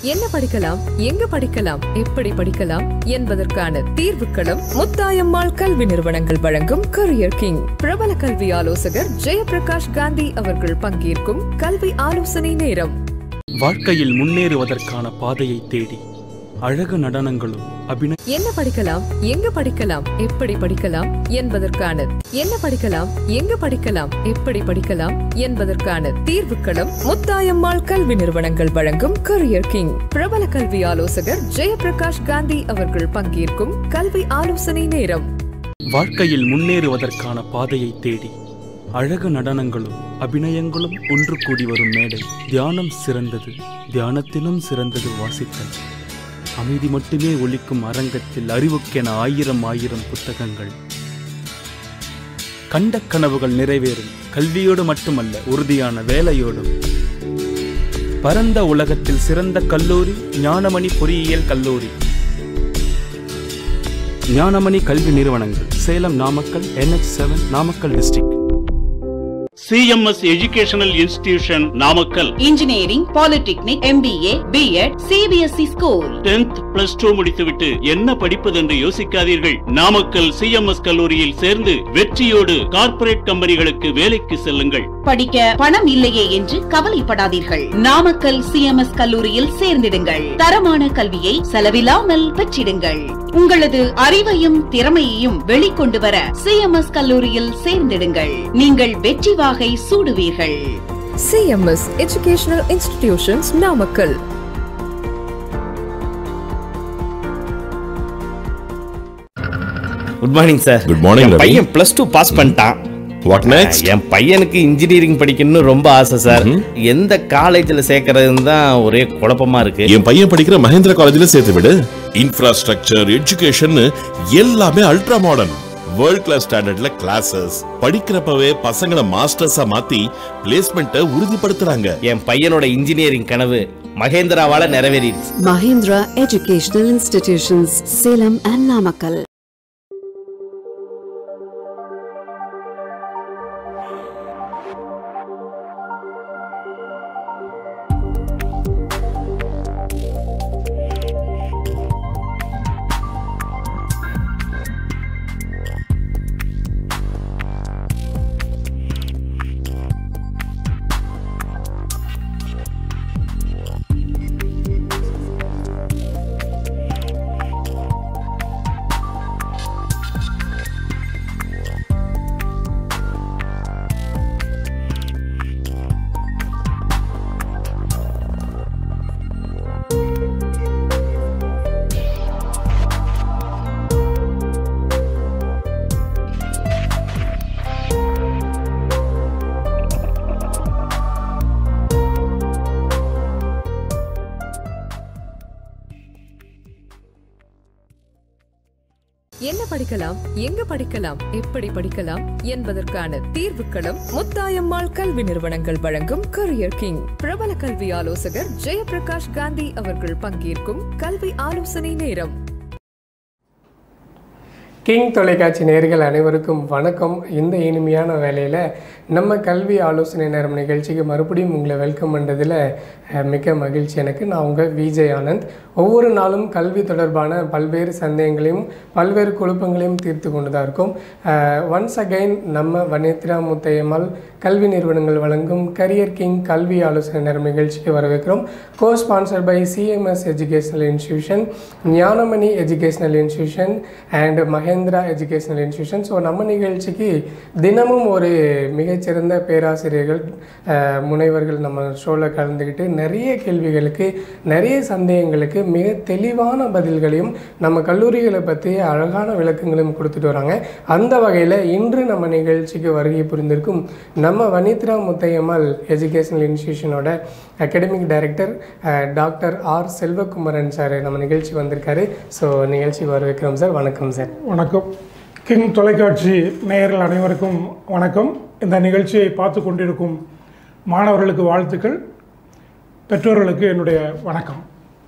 என்ன படிக்கலாம் எங்க படிக்கலாம் எப்படி படிக்கலாம் என்பதற்கான தீர்வுகளும் முத்தாயம்மாள் கல்வி நிறுவனங்கள் வழங்கும் கரியர் கிங் பிரபல கல்வி ஆலோசகர் ஜெயபிரகாஷ் காந்தி அவர்கள் பங்கேற்கும் கல்வி ஆலோசனை நேரம் வாழ்க்கையில் முன்னேறுவதற்கான பாதையை தேடி அழகு நடனங்களும் அபிநய என்ன படிக்கலாம் எங்க படிக்கலாம் எப்படி படிக்கலாம் என்பதற்கான என்ன படிக்கலாம் எங்க படிக்கலாம் எப்படி படிக்கலாம் என்பதற்கான தீர்வுகளும் முத்தாயம்மாள் கல்வி நிறுவனங்கள் வழங்கும் கரியர் கிங் பிரபல கல்வி ஆலோசகர் ஜெயபிரகாஷ் காந்தி அவர்கள் பங்கேற்கும் கல்வி ஆலோசனை நேரம் வாழ்க்கையில் முன்னேறுவதற்கான பாதையை தேடி அழகு நடனங்களும் அபிநயங்களும் ஒன்று கூடி வரும் மேடை தியானம் சிறந்தது தியானத்திலும் சிறந்தது வாசித்தல் அமைதி மட்டுமே ஒலிக்கும் அரங்கத்தில் அறிவுக்கென ஆயிரம் ஆயிரம் புத்தகங்கள் கண்ட கனவுகள் நிறைவேறும் கல்வியோடு மட்டுமல்ல உறுதியான வேலையோடும் பரந்த உலகத்தில் சிறந்த கல்லூரி ஞானமணி பொறியியல் கல்லூரி ஞானமணி கல்வி நிறுவனங்கள் Salem Namakkal NH seven Namakkal district CMS educational institution Namakkal engineering polytechnic MBA B Ed CBSE school tenth plus two முடித்துவிட்டு என்ன படிப்பது என்று யோசிக்காதீர்கள் நாமக்கல் சிஎம்எஸ் கல்லூரியில் சேர்ந்து வெற்றியோடு கார்ப்பரேட் கம்பெனிகளுக்கு வேலைக்கு செல்லுங்கள் படிக்க பணம் இல்லையே என்று கவலைப்படாதீர்கள் நாமக்கல் சிஎம்எஸ் கல்லூரியில் சேர்ந்திடுங்கள் தரமான கல்வியை செலவில்லாமல் பெற்றிடுங்கள் உங்களது அறிவையும் திறமையையும் வெளிக்கொண்டு வர சிஎம்எஸ் கல்லூரியில் சேர்ந்திடுங்கள் நீங்கள் வெற்றி வாகை சூடுவீர்கள் CMS educational institutions Namakkal good morning sir Good morning, என் Ravi. பையன் பிளஸ் டூ பாஸ் பண்ணிட்டான் வாட் நெக்ஸ்ட் என் பையனுக்கு இன்ஜினியரிங் படிக்கணும்னு ரொம்ப ஆசை சார் எந்த காலேஜ்ல சேர்க்கறதுன்னு தான் ஒரே குழப்பமா இருக்கு என் பையன் படிக்கிற மகேந்திரா காலேஜ்ல சேர்த்து விடு இன்ஃப்ராஸ்ட்ரக்சர் எஜுகேஷன் எல்லாமே அல்ட்ரா மாடர்ன் வேர்ல்ட் கிளாஸ் ஸ்டாண்டர்ட்ல கிளாஸஸ் படிக்கிறப்பவே பசங்களை மாஸ்டர்ஸா மாத்தி பிளேஸ்மெண்ட்டை உறுதிப்படுத்துறாங்க என் பையனோட இன்ஜினியரிங் கனவு மகேந்திராவால நிறைவேறிடுச்சு Mahindra Educational Institutions, Salem and Namakkal. என்ன படிக்கலாம் எங்க படிக்கலாம் எப்படி படிக்கலாம் என்பதற்கான தீர்வுகளும் முத்தாயம்மாள் கல்வி நிறுவனங்கள் வழங்கும் கரியர் கிங் பிரபல கல்வி ஆலோசகர் ஜெயபிரகாஷ் காந்தி அவர்கள் பங்கேற்கும் கல்வி ஆலோசனை நேரம் கிங் தொலைக்காட்சி நேயர்கள் அனைவருக்கும் வணக்கம் இந்த இனிமையான வேலையில் நம்ம கல்வி ஆலோசனை நேரம் நிகழ்ச்சிக்கு மறுபடியும் உங்களை வெல்கம் பண்ணுறதுல அஹ், மிக்க மகிழ்ச்சி எனக்கு நான் உங்கள் விஜய் ஆனந்த் ஒவ்வொரு நாளும் கல்வி தொடர்பான பல்வேறு சந்தேகங்களையும் பல்வேறு குழப்பங்களையும் தீர்த்து கொண்டு தான் இருக்கோம் ஒன்ஸ் அகைன் நம்ம வனேத்ரா முத்தையம்மாள் கல்வி நிறுவனங்கள் வழங்கும் கரியர் கிங் கல்வி ஆலோசனை நேரம் நிகழ்ச்சிக்கு வரவேற்கிறோம் co sponsor by CMS educational institution Gnanamani educational institution and Mahendra educational institution so நம்ம நிகழ்ச்சிக்கு தினமும் ஒரு மிகச்சிறந்த பேராசிரியர்கள் அஹ், முனைவர்கள் நம்ம ஷோவில் கலந்துக்கிட்டு நிறைய கேள்விகளுக்கு நிறைய சந்தேகங்களுக்கு மிக தெளிவான பதில்களையும் நம்ம கல்லூரிகளை பற்றி அழகான விளக்கங்களையும் கொடுத்துட்டு வராங்க அந்த வகையில் இன்று நம்ம நிகழ்ச்சிக்கு வருகை புரிந்திருக்கும் நம்ம வனித்ரா முத்தையம்மாள் எஜுகேஷனல் இன்ஸ்டியூஷனோட academic director doctor R Selvakumaran sir நம்ம நிகழ்ச்சி வந்திருக்காரு ஸோ நிகழ்ச்சிக்கு வரவேற்கிறோம் சார் வணக்கம் சார் வணக்கம் கிங் தொலைக்காட்சி நேயர்கள் அனைவருக்கும் வணக்கம் இந்த நிகழ்ச்சியை பார்த்து கொண்டிருக்கும் மாணவர்களுக்கு வாழ்த்துக்கள் பெற்றோர்களுக்கு என்னுடைய வணக்கம்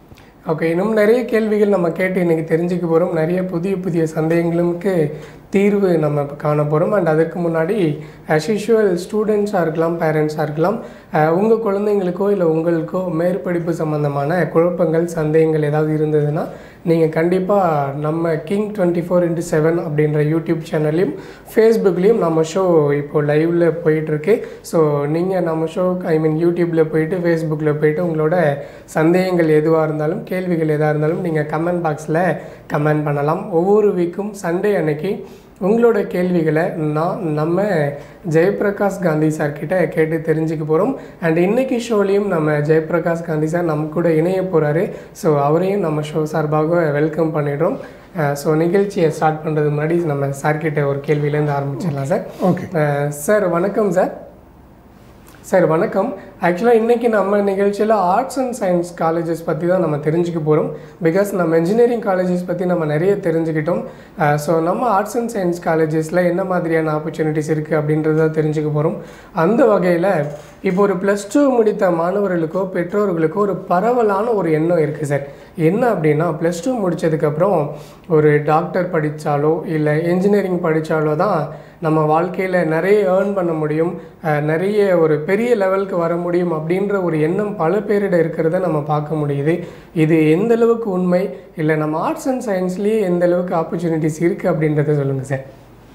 ஓகே இன்னும் நிறைய கேள்விகள் நம்ம கேட்டு இன்னைக்கு தெரிஞ்சுக்க போகிறோம் நிறைய புதிய புதிய சந்தேகங்களுக்கு தீர்வு நம்ம இப்ப காண போகிறோம் அண்ட் அதுக்கு முன்னாடி as usual ஸ்டூடெண்ட்ஸாக இருக்கலாம் பேரண்ட்ஸாக இருக்கலாம் உங்கள் குழந்தைங்களுக்கோ இல்லை உங்களுக்கோ மேற்படிப்பு சம்மந்தமான குழப்பங்கள் சந்தேகங்கள் ஏதாவது இருந்ததுன்னா நீங்கள் கண்டிப்பாக நம்ம king twenty four into seven அப்படின்ற யூடியூப் சேனல்லையும் ஃபேஸ்புக்லேயும் நம்ம ஷோ இப்போது லைவில் போயிட்டுருக்கு ஸோ நீங்கள் நம்ம ஷோ ஐ மீன் யூடியூப்பில் போயிட்டு ஃபேஸ்புக்கில் போயிட்டு உங்களோட சந்தேகங்கள் எதுவாக இருந்தாலும் கேள்விகள் எதாக இருந்தாலும் நீங்கள் கமெண்ட் பாக்ஸில் கமெண்ட் பண்ணலாம் ஒவ்வொரு வீக்கும் சண்டே அன்னைக்கு உங்களோட கேள்விகளை நான் நம்ம ஜெயபிரகாஷ் காந்தி சார் கிட்ட கேட்டு தெரிஞ்சுக்க போகிறோம் அண்ட் இன்னைக்கு ஷோலையும் நம்ம ஜெயபிரகாஷ் காந்தி சார் நம்ம கூட இணைய போகிறாரு ஸோ அவரையும் நம்ம ஷோ சார்பாக வெல்கம் பண்ணிடுறோம் ஸோ நிகழ்ச்சியை ஸ்டார்ட் பண்ணுறது முன்னாடி நம்ம சார் கிட்ட ஒரு கேள்வியிலேருந்து ஆரம்பிச்சிடலாம் சார் ஓகே சார் வணக்கம் சார் சார் வணக்கம் ஆக்சுவலாக இன்றைக்கி நம்ம நிகழ்ச்சியில் ஆர்ட்ஸ் அண்ட் சயின்ஸ் காலேஜஸ் பற்றி தான் நம்ம தெரிஞ்சுக்க போகிறோம் பிகாஸ் நம்ம இன்ஜினியரிங் காலேஜஸ் பற்றி நம்ம நிறைய தெரிஞ்சுக்கிட்டோம் ஸோ நம்ம ஆர்ட்ஸ் அண்ட் சயின்ஸ் காலேஜஸில் என்ன மாதிரியான ஆப்பர்ச்சுனிட்டிஸ் இருக்குது அப்படின்றத தெரிஞ்சுக்க போகிறோம் அந்த வகையில் இப்போ ஒரு ப்ளஸ் டூ முடித்த மாணவர்களுக்கோ பெற்றோர்களுக்கோ ஒரு பரவலான ஒரு எண்ணம் இருக்குது சார் என்ன அப்படின்னா ப்ளஸ் டூ முடித்ததுக்கப்புறம் ஒரு டாக்டர் படித்தாலோ இல்லை இன்ஜினியரிங் படித்தாலோ தான் நம்ம வாழ்க்கையில் நிறைய ஏர்ன் பண்ண முடியும் அஹ், நிறைய ஒரு பெரிய லெவலுக்கு வர முடியும் அப்படின்ற ஒரு எண்ணம் பல பேரிட இருக்கிறத நம்ம பார்க்க முடியுது இது எந்த அளவுக்கு உண்மை இல்லை நம்ம ஆர்ட்ஸ் அண்ட் சயின்ஸ்லேயே எந்த அளவுக்கு ஆப்பர்ச்சுனிட்டிஸ் இருக்குது அப்படின்றத சொல்லுங்கள் சார்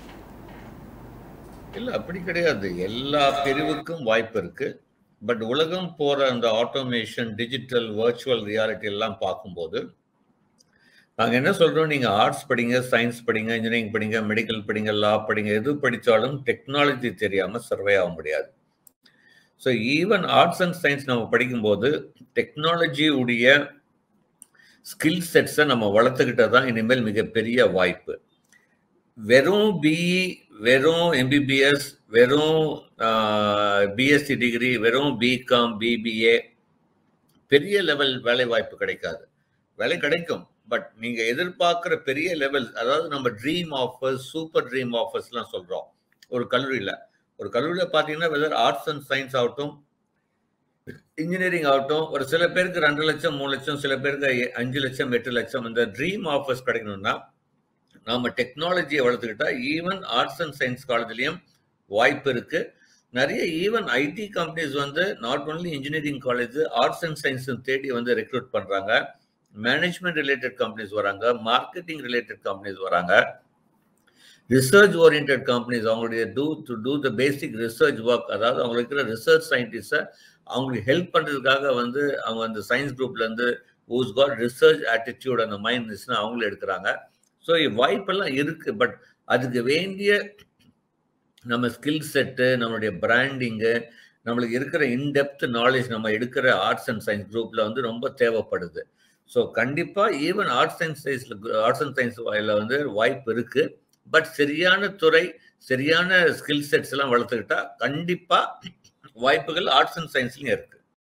இல்ல அப்படி கிடையாது எல்லா பிரிவுக்கும் வாய்ப்பு இருக்கு பட் உலகம் போற அந்த ஆட்டோமேஷன் டிஜிட்டல் வர்ச்சுவல் ரியாலிட்டி எல்லாம் பார்க்கும்போது நாங்க என்ன சொல்றோம் நீங்க ஆர்ட்ஸ் படிங்க சயின்ஸ் படிங்க இன்ஜினியரிங் படிங்க மெடிக்கல் படிங்க லா படிங்க எது படிச்சாலும் டெக்னாலஜி தெரியாம சர்வே ஆக முடியாது so even arts and science நம்ம படிக்கும்போது டெக்னாலஜி உடைய ஸ்கில் செட்ஸை நம்ம வளர்த்துக்கிட்டது தான் இனிமேல் மிகப்பெரிய வாய்ப்பு வெறும் பிஇ வெறும் எம்பிபிஎஸ் வெறும் பிஎஸ்சி டிகிரி வெறும் பிகாம் பிபிஏ பெரிய லெவல் வேலை வாய்ப்பு கிடைக்காது வேலை கிடைக்கும் பட் நீங்க எதிர்பார்க்குற பெரிய லெவல் அதாவது நம்ம ட்ரீம் ஆஃபர்ஸ் சூப்பர் ட்ரீம் ஆஃபர்ஸ்லாம் சொல்றோம் ஒரு கல்லூரியில ஒரு கல்லூரியில பார்த்தீங்கன்னா வெதர் ஆர்ட்ஸ் அண்ட் சயின்ஸ் ஆகட்டும் இன்ஜினியரிங் ஆகட்டும் ஒரு சில பேருக்கு ரெண்டு லட்சம் மூணு லட்சம் சில பேருக்கு எ- அஞ்சு லட்சம் எட்டு லட்சம் இந்த ட்ரீம் ஆஃபர்ஸ் கிடைக்கணும்னா நாம டெக்னாலஜியை வளர்த்துக்கிட்டா ஈவன் ஆர்ட்ஸ் அண்ட் சயின்ஸ் காலேஜ்லயும் வாய்ப்பு இருக்கு நிறைய ஈவன் ஐடி கம்பெனிஸ் வந்து not only engineering college arts and science தேடி வந்து ரெக்ரூட் பண்றாங்க மேனேஜ்மெண்ட் ரிலேட்டட் கம்பெனிஸ் வராங்க மார்க்கெட்டிங் ரிலேட்டட் கம்பெனிஸ் வராங்க ரிசர்ச் ஓரியன்ட் கம்பெனிஸ் அவங்களுடைய to to do the basic research work அதாவது அவங்களுக்கு இருக்கிற ரிசர்ச் சயின்டிஸ்டை அவங்களுக்கு ஹெல்ப் பண்றதுக்காக வந்து அவங்க அந்த சயின்ஸ் குரூப்ல இருந்து ஊஸ் காட் ரிசர்ச் ஆட்டிடியூட் அந்த மைண்ட் இருந்துச்சுன்னா அவங்களும் எடுக்கிறாங்க ஸோ வாய்ப்பெல்லாம் இருக்கு பட் அதுக்கு வேண்டிய நம்ம ஸ்கில் செட்டு நம்மளுடைய பிராண்டிங்கு நம்மளுக்கு இருக்கிற இன்டெப்த் நாலேஜ் நம்ம எடுக்கிற ஆர்ட்ஸ் அண்ட் சயின்ஸ் குரூப்ல வந்து ரொம்ப தேவைப்படுது ஸோ கண்டிப்பா ஈவன் ஆர்ட்ஸ் அண்ட் சயின்ஸ்ல ஆர்ட்ஸ் அண்ட் சயின்ஸ் வந்து வாய்ப்பு இருக்கு பட் சரியான துறை சரியான ஸ்கில் செட்ஸ் எல்லாம் வளர்த்துக்கிட்டா கண்டிப்பா வாய்ப்புகள் ஆர்ட்ஸ் அண்ட் சயின்ஸ்லயும் இருக்கு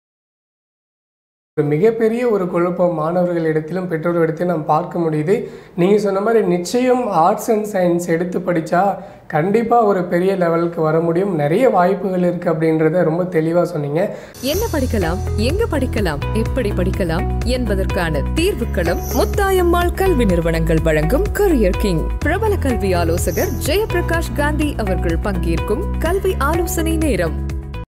ஒரு மிகப்பெரிய ஒரு குழப்பம் மாணவர்களிடத்திலும் பெற்றோர்களிடத்திலும் நாம் பார்க்க முடியுது நீங்கள் சொன்ன மாதிரி நிச்சயம் ஆர்ட்ஸ் அண்ட் சயின்ஸ் எடுத்து படித்தா கண்டிப்பாக ஒரு பெரிய லெவலுக்கு வர முடியும் நிறைய வாய்ப்புகள் இருக்குது அப்படின்றத ரொம்ப தெளிவாக சொன்னீங்க என்ன படிக்கலாம் எங்க படிக்கலாம் எப்படி படிக்கலாம் என்பதற்கான தீர்வுகளும் முத்தாயம்மாள் கல்வி நிறுவனங்கள் வழங்கும் கரியர் கிங் பிரபல கல்வி ஆலோசகர் ஜெயபிரகாஷ் காந்தி அவர்கள் பங்கேற்கும் கல்வி ஆலோசனை நேரம்